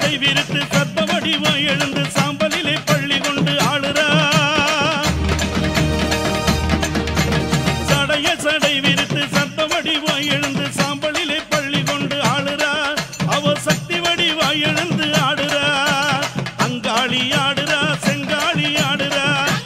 சடை விரித்து சர்ப்ப வடிவம் எழுந்து சாம்பலிலே பள்ளி கொண்டு ஆளுறா சடைய சடை விரித்து சர்ப்ப வடிவம் எழுந்து சாம்பலிலே பள்ளி கொண்டு ஆளுறா அவ சக்தி வடிவாய் எழுந்து ஆடுறா அங்காளி ஆடுறா செங்காளி ஆடுறா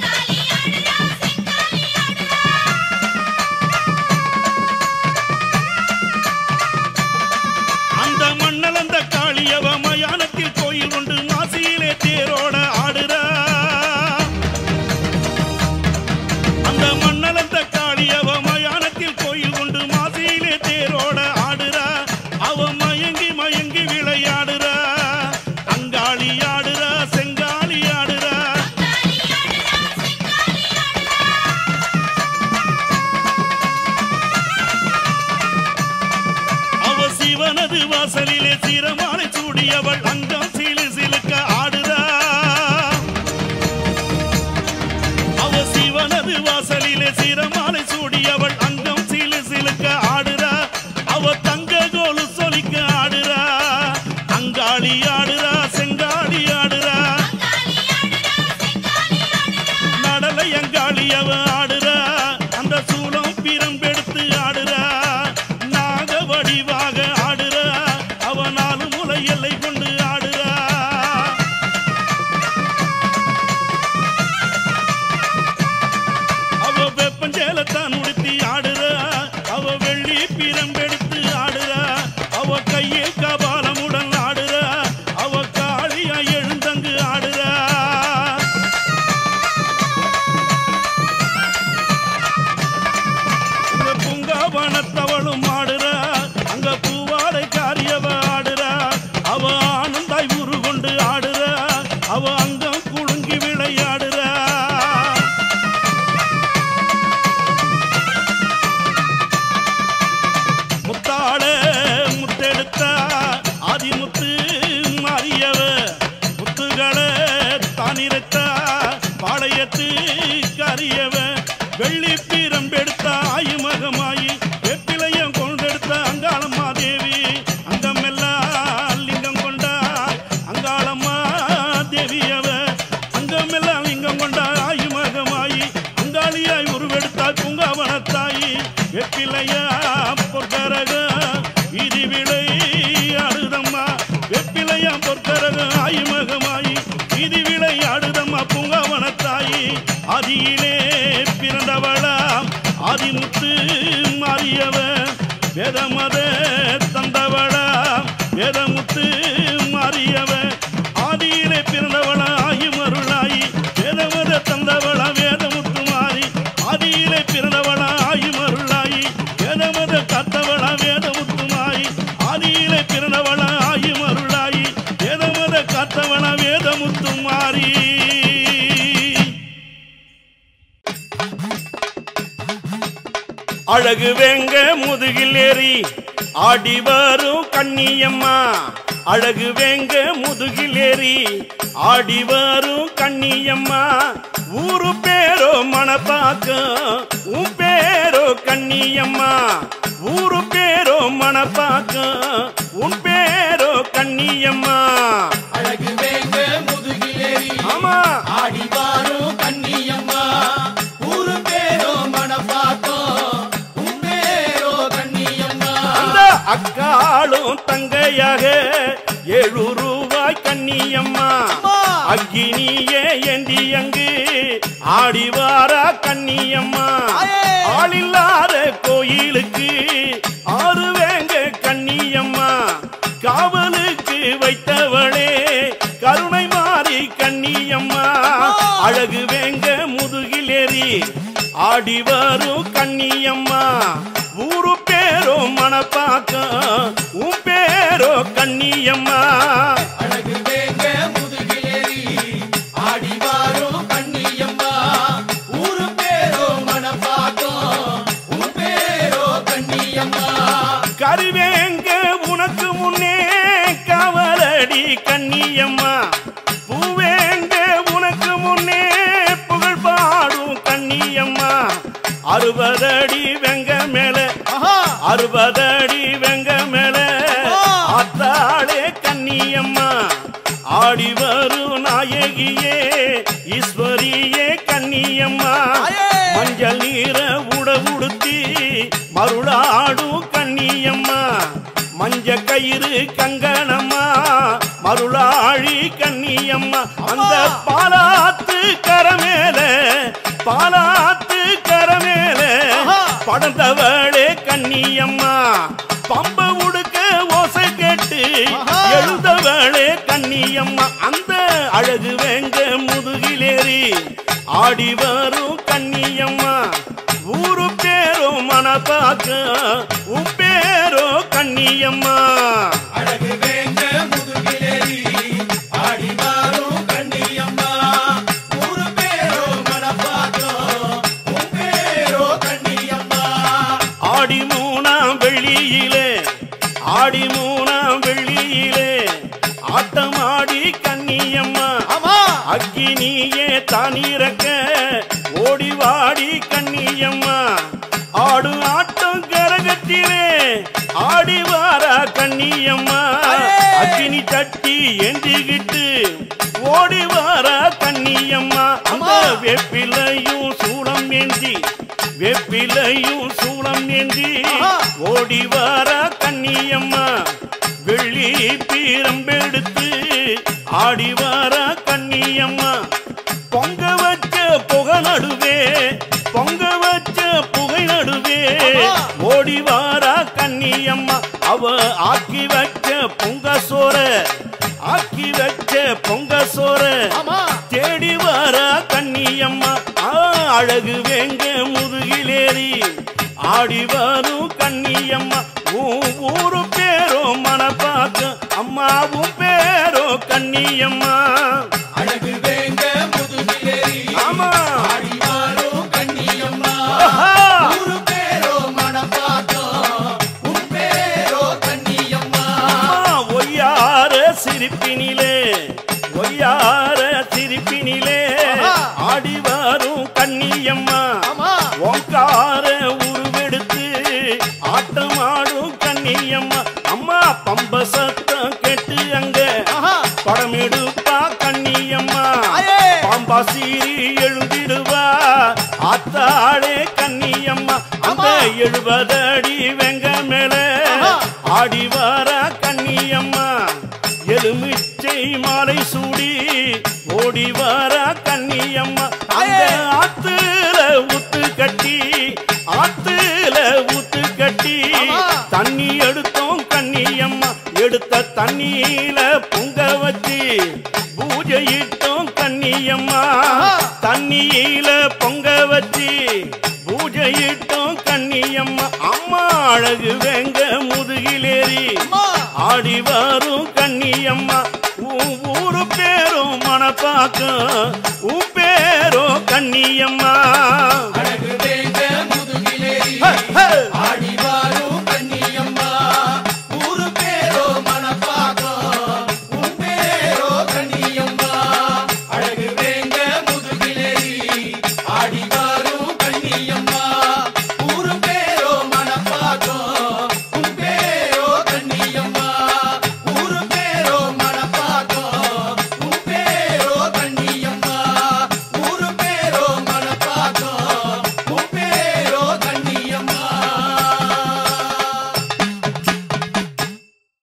அந்த மண்ணலந்த காளியவ மயானத்தில் கோயில் கொண்டு மாசியிலே தேரோட ஆடுறா அந்த மண்ணலந்த காளியவ மயானத்தில் கோயில் கொண்டு மாசியிலே தேரோட ஆடுறா அவ மயங்கி மயங்கி விளையாடுறா அங்காளி ஆடுறா செங்காளி ஆடுறா அவ சிவனது வாசலிலே சிரமாலை சூடியவள் அங்கம் சிலு சிலுக்க ஆடுறா அவ சிவனது வாசலிலே சிரமாலை சூடியவள் அங்கம் சிலு சிலுக்க ஆடுறா அவ தங்க கோலு சொலிக்க ஆடுறா அங்காளி ஆடுறா செங்காளி ஆடுறா நடலை அங்காளி அவ ஆடுறா அந்த சூலம் பிரம்பெடுத்து ஆடுறா நாக வடிவாக ஆடுறா அவ நாலு முலை எல்லை கொண்டு ஆடுறா அவ வெப்பஞ்சேலத்தான் உடுத்தி ஆடுறா அவ வெள்ளி பிரம்பெடுத்து ஆடுறா அவ கையில் கபாலமுடன் ஆடுறா அவ காளியா எழுந்தங்கு ஆடுறா உங்க பூங்காவனத்தவளும் ஆடுறா அங்க பூவாடை காரியவ ஆடுறா அவ ஆனந்தாய் உரு கொண்டு ஆடுறா அவ அங்கம் குலுங்கி விளையாடுறா முத்தாட முத்தெடுத்தா ஆதிமுத்து மாறியவ முத்துகளை தானிரத்தா பாளையத்து கரியவ வெள்ளி பீரம்பெடுத்தா ஆயுமகமாயி வெப்பிலையம் கொண்டெடுத்த அங்காளம்மா தேவி அங்கமெல்லாம் லிங்கம் கொண்டா அங்காளம்மா தேவியவ அங்கமெல்லாம் லிங்கம் கொண்டா ஆயுமகமாயி அங்காளியாய் உருவெடுத்தாய் பூங்காவனத்தாயி வெப்பிலையா பொற்கரக வீதி விளை ஆடுதம்மா வெப்பிலையா பொற்கரக ஆயுமகமாயி வீதி விளை ஆடுதம்மா பூங்காவனத்தாயி ஆதியிலே பிறந்தவளா ஆதிமுத்து மாறியவ வேதமத தந்தவளா வேதமுத்து மாறியவ ஆதியிலே பிறந்தவளா ஆயுமருளாயி வேதமத தந்தவளா வேதமுத்து மாறி ஆதியிலே பிறந்தவளா ஆயுமருளாயி வேதமத காத்தவளா வேதமுத்து மாறி ஆதியிலே பிறந்தவளா ஆயுமருளாயி வேதமத காத்தவளா வேதமுத்து மாறி அழகு வேங்க முதுகில் ஏறி ஆடி வரும் கண்ணியம்மா அழகு வேங்க முதுகில் ஏறி ஆடி வரும் கண்ணியம்மா ஊரு பேரோ மணப்பாக்கம் உன் பேரோ கண்ணியம்மா ஊரு பேரோ மணப்பாக்கம் உன் பேரோ கண்ணியம்மா அழகு வேங்க முதுகிலேறி ஆமா ஆடி வாரும் கண்ணியம்மா ஊரு பேரோ மணப்பாக்கோ உன் பேரோ கண்ணியம்மா அந்த அக்காளும் தங்கையாக ஏழு ரூபாய் கண்ணியம்மா அக்கினியே ஏந்தி அங்கு ஆடி வாரா கண்ணியம்மா ஆயே. ஆளில்லாத கோயிலுக்கு ஆறு வேங்க கண்ணியம்மா காவலுக்கு வைத்தவளே கருணை மாறி கண்ணியம்மா அழகு வேங்க முதுகிலேறி ஆடி வரும் கண்ணியம்மா ஊரு பேரோ மணப்பாக்கம் உன் பேரோ கண்ணியம்மா அழகு வேங்க முதுகிலேறி ஆடி வாரும் கண்ணியம்மா ஊரு பேரோ மணப்பாக்கோ உன் பேரோ கண்ணியம்மா கருவேங்க உனக்கு முன்னே கவலடி கண்ணியம்மா பூவேங்க உனக்கு முன்னே புகழ் பாடும் கண்ணியம்மா அறுபதடி வெங்க மேல அறுபதடி வெங்க மேல ஆத்தாளே கண்ணியம்மா ஆடி வரும் நாயகியே ஈஸ்வரியே கன்னியம்மா ஆயே. மஞ்சள் நீர உட உடுத்தி மருளாடும் கன்னியம்மா மஞ்ச கயிறு கங்கணம்மா மருளாழி கன்னியம்மா அந்த பாலாத்து கரமேல பாலாத்து கரமேல ஆஹா. படந்தவளே கன்னியம்மா பம்ப உடுக்க ஓசை கேட்டு ஆஹா. எழுந்தவளே கன்னியம்மா அந்த அழகு வேங்க முதுகிலேறி ஆடி வரும் கன்னியம்மா ஊரு பேரோ மனப்பாக்க உன் பேரோ கன்னியம்மா அழகு வேங்க முதுகிலேறி ஆடி வாரும் கண்ணியம்மா ஊரு பேரோ மனப்பாக்கோ உன் பேரோ கண்ணியம்மா ஆடி மூணாம் வெள்ளியிலே ஆடி மூணாம் வெள்ளியிலே ஆட்டமாடி கன்னியம்மா ஆமா அக்கினியே தானிறக்க ஓடி வாடி கண்ணியம்மா ஆடு ஆட்டம் கரகத்திலே ஆடி வாரா கண்ணியம்மா அக்கினி தட்டி ஏந்திக்கிட்டு ஓடி வாரா கண்ணியம்மா அந்த வேப்பிலையும் சூளம் ஏந்தி வேப்பிலையும் சூளம் ஏந்தி ஆஹா. ஓடி வாரா கண்ணியம்மா வெள்ளி பீரம்பெடுத்து ஆடி வாரா கண்ணியம்மா பொங்க வச்ச புகை நடுவே பொங்க வச்ச புகை நடுவே ஆமா. ஓடி வாரா கண்ணியம்மா அவ ஆக்கி வச்ச பொங்க சோற ஆக்கி வச்ச பொங்க சோற ஆமா தேடி வாரா கண்ணியம்மா ஆ, அழகு வேங்க முதுகிலேறி ஆடி வரும் கண்ணியம்மா உன் ஊரு பேரோ மனப்பாக்க அம்மாவும் பேரோ கண்ணியம்மா அழகு வேங்க முதுகிலேறி ஆமா. ஆடி வாரும் கண்ணியம்மா ஆஹா. ஊரு பேரோ மனப்பாக்கோ உன் பேரோ கண்ணியம்மா அம்மா, ஒய்யார சிரிப்பினிலே ஒய்யார சிரிப்பினிலே ஆஹா. ஆடி வரும் கண்ணியம்மா ஆமா ஓங்கார உருவெடுத்து ஆட்டமாடும் கண்ணியம்மா அம்மா பம்ப சத்தம் கேட்டு அங்க ஆஹா படம் எடுப்பா கண்ணியம்மா ஆயே. பாம்பா சீறி எழுந்திடுவா ஆத்தாளே கண்ணியம்மா அந்த ஆமா. எழுபதடி வெங்க மேல ஆஹா. ஆடி வர கண்ணியம்மா எலுமிச்சை மாலை சூடி ஓடி வர கண்ணியம்மா அந்த ஆயே. ஆத்துல ஊத்து கட்டி ஆத்துல ஊத்து கட்டி ஆமா. தண்ணி எடுத்தோம் கண்ணியம்மா எடுத்த தண்ணியில பொங்க வச்சு பூஜையிட்டோம் கண்ணியம்மா ஆஹா. தண்ணியில பொங்க வச்சு பூஜையிட்டோம் கண்ணியம்மா அம்மா அழகு வெங்க முதுகிலேறி அம்மா ஆடி வரும் கண்ணியம்மா உன் ஊரு பேரும் மனப்பாக்கம் உன் பேரும் கண்ணியம்மா அழகு வேங்க முதுகிலேறி ஹே, ஹே. ஆடி